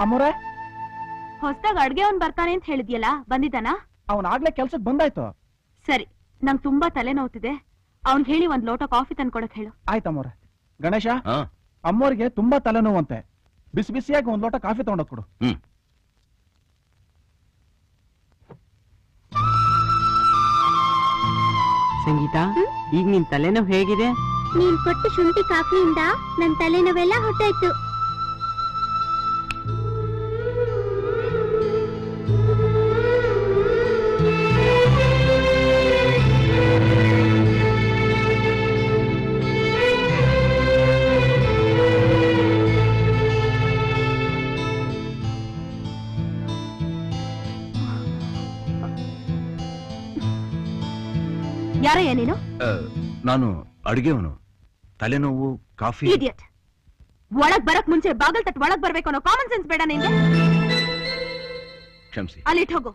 ಅಮ್ಮೋರೆ ಹೊಸ್ದಾಗ ಅಡ್ಗೆ ಅವ್ನ್ ಬರ್ತಾನೆ ಅಂತ ಹೇಳಿದ್ಯಲ್ಲ ಬಂದಿದ್ದಾನಾ ಅವನ್ ಆಗ್ಲೇ ಕೆಲ್ಸಕ್ ಬಂದಾಯ್ತು ಸರಿ ನಂಗ್ ತುಂಬಾ ತಲೆ ನೋವ್ತಿದೆ ಅವ್ನ್ ಹೇಳಿ ಒಂದ್ ಲೋಟ ಕಾಫಿ ತಂದ್ಕೊಡಕ್ ಹೇಳು ಆಯ್ತಮ್ಮೋರೆ ಗಣೇಶ ಹಾ ಅಮ್ಮೋರಿಗೆ ತುಂಬಾ ತಲೆನೋವಂತೆ ಬಿಸಿ ಬಿಸಿಯಾಗಿ ಒಂದ್ ಲೋಟ ಕಾಫಿ ತಗೊಂಡೋಗ್ ಕೊಡು ಹ್ಮ್ ಸಂಗೀತ ಈಗ ನಿನ್ ತಲೆನೋವು ಹೇಗಿದೆ ನೀನ್ ಕೊಟ್ಟ ಶುಂಠಿ ಕಾಫಿಯಿಂದ ನನ್ ತಲೆನೋವೆಲ್ಲ ಹೊಟ್ಟಾಯ್ತು ಯಾರಯ್ಯ ನೀನು ಆ, ನಾನು ಅಡುಗೆವನು ತಲೆನೋವು ಕಾಫಿ ಇಡಿಯಟ್ ಒಳಗ್ ಬರಕ್ ಮುಂಚೆ ಬಾಗಲ್ ತಟ್ ಒಳಗ್ ಬರ್ಬೇಕು ಅನ್ನೋ ಕಾಮನ್ ಸೆನ್ಸ್ ಬೇಡ ನಿಂಗೆ ಕ್ಷಮಿಸಿ ಅಲ್ಲಿಟ್ ಹೋಗು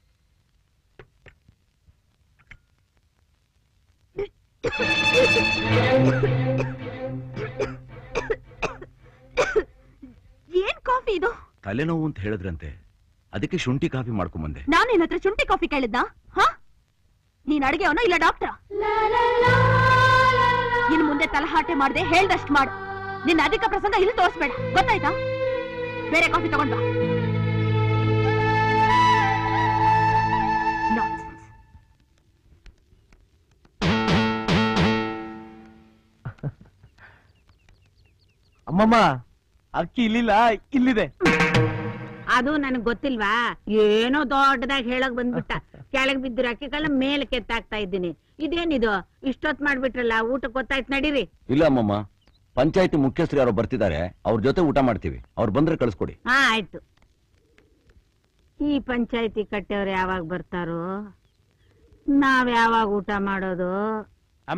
ಏನ್ ಕಾಫಿ ಇದು ತಲೆನೋವು ಅಂತ ಹೇಳಿದ್ರಂತೆ ಅದಕ್ಕೆ ಶುಂಠಿ ಕಾಫಿ ಮಾಡ್ಕೊಂಬಂದೆ ನಾನ್ ನಿನ್ ಹತ್ರ ಶುಂಠಿ ಕಾಫಿ ಕೇಳಿದ್ನಾ ಹ ನೀನ್ ಅಡ್ಗೆ ಅವನ ಇಲ್ಲ ಡಾಕ್ಟರ್ ಇನ್ ಮುಂದೆ ತಲಹಾಟೆ ಮಾಡ್ದೆ ಹೇಳ್ದಷ್ಟ್ ಮಾಡು ನಿನ್ನ ಅಧಿಕ ಪ್ರಸಂಗ ಇಲ್ಲಿ ತೋರಿಸ್ಬೇಡ ಗೊತ್ತಾಯ್ತಾ ಬೇರೆ ಕಾಫಿ ತಗೊಂಡ್ ಬಾ Nonsense. ಅಮ್ಮಮ್ಮ ಅಕ್ಕಿ ಇಲ್ಲಿಲ್ಲ ಇಲ್ಲಿದೆ ಅದು ನನಗ್ ಗೊತ್ತಿಲ್ವಾ ಏನೋ ದೊಡ್ಡದಾಗಿ ಹೇಳಕ್ ಬಂದ್ಬಿಟ್ಟ ಕೆಳಗ್ ಬಿದ್ದಿರೋ ಅಕ್ಕಿಗಳನ್ನ ಮೇಲೆ ಕೆತ್ತಾಕ್ತಾ ಇದ್ದೀನಿ ಇದೇನಿದು ಇಷ್ಟೊತ್ ಮಾಡ್ಬಿಟ್ರಲ್ಲ ಊಟಕ್ಕೆ ಗೊತ್ತಾಯ್ತು ನಡೀರಿ ಇಲ್ಲ ಅಮ್ಮಮ್ಮ ಪಂಚಾಯತಿ ಮುಖ್ಯಸ್ಥರು ಯಾರೋ ಬರ್ತಿದ್ದಾರೆ ಅವ್ರ ಜೊತೆ ಊಟ ಮಾಡ್ತೀವಿ ಅವ್ರು ಬಂದ್ರೆ ಕಳಿಸ್ಕೊಡಿ ಹಾ ಆಯ್ತು ಈ ಪಂಚಾಯತಿ ಕಟ್ಟೆಯವ್ರು ಯಾವಾಗ ಬರ್ತಾರೋ ನಾವ್ ಯಾವಾಗ ಊಟ ಮಾಡೋದು